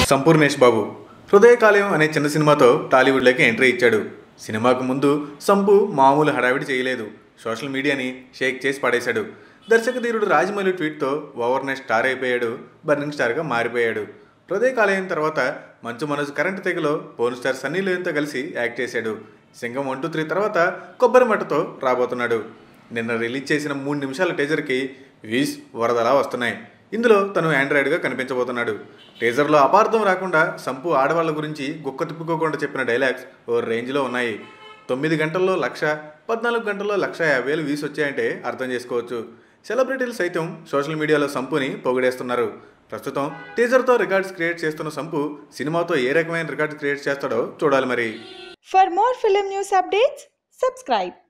సంపూర్ణేష్ బాబు హృదయకాలయం అనే చిన్న సినిమాతో టాలీవుడ్లోకి ఎంట్రీ ఇచ్చాడు సినిమాకు ముందు సంపు మామూలు హడావిడి చేయలేదు సోషల్ మీడియాని షేక్ చేసి పడేశాడు దర్శకధీరుడు రాజమౌళి ట్వీట్తో ఓవర్నైట్ స్టార్ అయిపోయాడు బర్నింగ్ స్టార్గా మారిపోయాడు హృదయకాలయం తర్వాత మంచు మనోజ్ కరెంట్ తెగలో పోన్ స్టార్ సన్నీ లియోన్తో కలిసి యాక్ట్ చేశాడు సింగం వన్ టూ త్రీ తర్వాత కొబ్బరి మట్టతో రాబోతున్నాడు నిన్న రిలీజ్ చేసిన మూడు నిమిషాల టీజర్కి వ్యూస్ వరదలా వస్తున్నాయి ఇందులో తను ఆండ్రాయిడ్గా కనిపించబోతున్నాడు టీజర్లో అపార్థం రాకుండా సంపు ఆడవాళ్ళ గురించి గుక్క తిప్పుకోకుండా చెప్పిన డైలాగ్స్ ఓ రేంజ్లో ఉన్నాయి తొమ్మిది గంటల్లో లక్ష పద్నాలుగు గంటల్లో లక్ష యాభై వేలు వ్యూస్ వచ్చాయంటే అర్థం చేసుకోవచ్చు సెలబ్రిటీలు సైతం సోషల్ మీడియాలో సంపుని పొగిడేస్తున్నారు ప్రస్తుతం టీజర్తో రికార్డ్స్ క్రియేట్ చేస్తున్న సంపు సినిమాతో ఏ రకమైన రికార్డ్స్ క్రియేట్ చేస్తాడో చూడాలి మరి For more film news updates, subscribe.